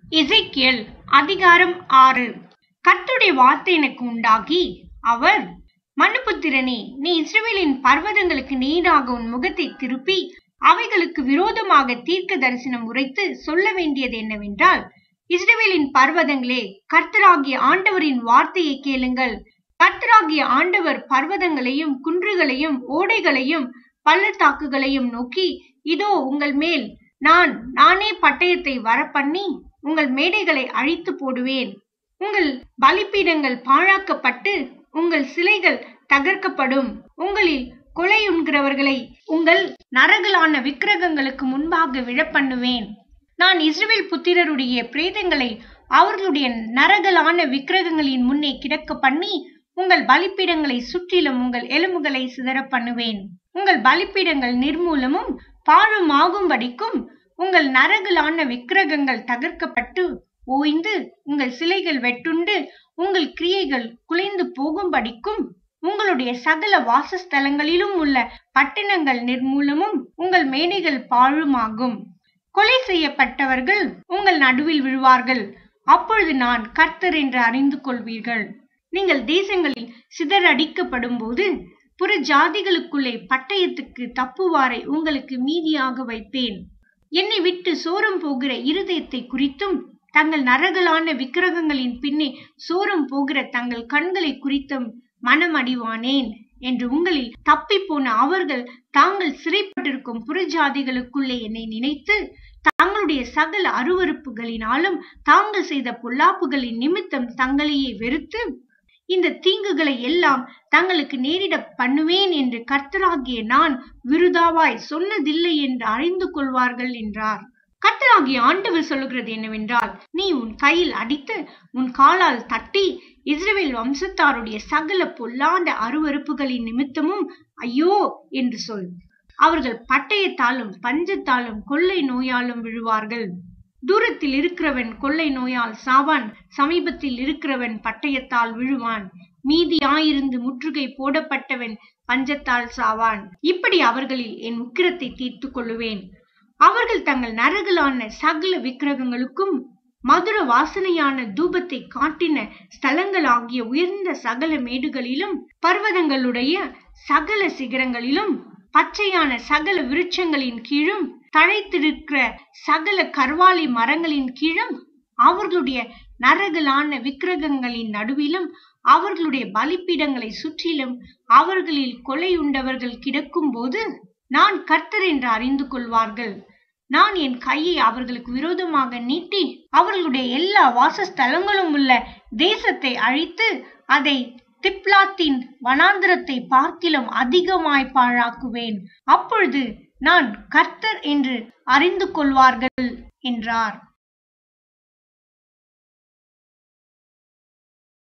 எசேக்கியேல் அதிகாரம் ஆறு கர்த்தருடைய வார்த்தை எனக்கு உண்டாகி அவர் மனுபுத்திரனே நீ இஸ்ரவேலின் பர்வதங்களுக்கு நேராக உன் முகத்தை திருப்பி அவைகளுக்கு விரோதமாக தீர்க்க தரிசனம் உரைத்து சொல்ல வேண்டியது என்னவென்றால் இஸ்ரவேலின் பர்வதங்களே கர்த்தராகிய ஆண்டவரின் வார்த்தையை கேளுங்கள் கர்த்தராகிய ஆண்டவர் பர்வதங்களையும் குன்றுகளையும் ஓடைகளையும் பள்ளத்தாக்குகளையும் நோக்கி இதோ உங்கள் மேல் நான் நானே பட்டயத்தை வரப்பண்ணி உங்கள் மேடைகளை அழித்து போடுவேன் உங்கள் பலிப்பீடங்கள் பாழாக்கப்பட்டு உங்கள் சிலைகள் தகர்க்கப்படும் உங்களில் கொலையுண்கிறவர்களை உங்கள் நரகலான விக்கிரகங்களுக்கு முன்பாக விழப்பண்ணுவேன் நான் இஸ்ரவேல் புத்திரருடைய பிரேதங்களை அவர்களுடைய நரகலான விக்கிரகங்களின் முன்னே கிடக்க பண்ணி உங்கள் பலிப்பீடங்களை சுற்றிலும் உங்கள் எலும்புகளை சிதற பண்ணுவேன் உங்கள் பலிப்பீடங்கள் நிர்மூலமும் பாழும் ஆகும்படிக்கும் உங்கள் நரகலான விக்கிரகங்கள் தகர்க்கப்பட்டு ஓய்ந்து உங்கள் சிலைகள் வெட்டுண்டு உங்கள் கிரியைகள் குலைந்து போகும்படிக்கும் உங்களுடைய சகல வாசஸ்தலங்களிலும் உள்ள பட்டணங்கள் நிர்மூலமும் உங்கள் மேடைகள் பாழுமாகும் கொலை செய்யப்பட்டவர்கள் உங்கள் நடுவில் விழுவார்கள் அப்பொழுது நான் கர்த்தர் என்று அறிந்து கொள்வீர்கள் நீங்கள் தேசங்களில் சிதறடிக்கப்படும் போது புற ஜாதிகளுக்குள்ளே பட்டயத்துக்கு தப்புவாரை உங்களுக்கு மீதியாக வைப்பேன் என்னை விட்டு சோரம் போகிற இருதயத்தை குறித்தும் தங்கள் நரகலான விக்கிரகங்களின் பின்னே சோரம் போகிற தங்கள் கண்களை குறித்தும் மனம் அடிவானேன் என்று உங்களில் தப்பி போன அவர்கள் தாங்கள் சிறைப்பட்டிருக்கும் புறஜாதிகளுக்குள்ளே என்னை நினைத்து தங்களுடைய சகல அருவறுப்புகளினாலும் தாங்கள் செய்த பொல்லாப்புகளின் நிமித்தம் தங்களையே வெறுத்து இந்த தீங்குகளை எல்லாம் தங்களுக்கு நேரிட பண்ணுவேன் என்று கர்த்தராகிய நான் விருதாவாய் சொன்னதில்லை என்று அறிந்து கொள்வார்கள் என்றார் கர்த்தராகிய ஆண்டவர் சொல்லுகிறது என்னவென்றால் நீ உன் கையில் அடித்து உன் காலால் தட்டி இஸ்ரவேல் வம்சத்தாருடைய சகல பொல்லாத அருவறுப்புகளின் நிமித்தமும் ஐயோ என்று சொல் அவர்கள் பட்டயத்தாலும் பஞ்சத்தாலும் கொள்ளை நோயாலும் விழுவார்கள் தூரத்தில் இருக்கிறவன் கொள்ளை நோயால் சாவான் சமீபத்தில் இருக்கிறவன் பட்டயத்தால் விழுவான் மீதியாயிருந்து முற்றுகை போடப்பட்டவன் பஞ்சத்தால் சாவான் இப்படி அவர்களில் என் உக்கிரத்தை தீர்த்து கொள்ளுவேன் அவர்கள் தங்கள் நரகலான சகல விக்கிரகங்களுக்கும் மதுர வாசனையான தூபத்தை காட்டின ஸ்தலங்களாகிய உயர்ந்த சகல மேடுகளிலும் பர்வதங்களுடைய சகல சிகரங்களிலும் பச்சையான சகல விருட்சங்களின் கீழும் தழைத்திருக்கிற சகல கர்வாலி மரங்களின் கீழும் அவர்களுடைய நரகலான விக்கிரகங்களின் நடுவிலும் அவர்களுடைய பலிப்பீடங்களை சுற்றிலும் அவர்களில் கொலையுண்டவர்கள் கிடக்கும் போது நான் கர்த்தர் என்று அறிந்து கொள்வார்கள் நான் என் கையை அவர்களுக்கு விரோதமாக நீட்டி அவர்களுடைய எல்லா வாசஸ்தலங்களும் உள்ள தேசத்தை அழித்து அதை திப்லாத்தின் வனாந்திரத்தை பார்க்கிலும் அதிகமாய் பாழாக்குவேன் அப்பொழுது நான் கர்த்தர் என்று அறிந்து கொள்வார்கள் என்றார்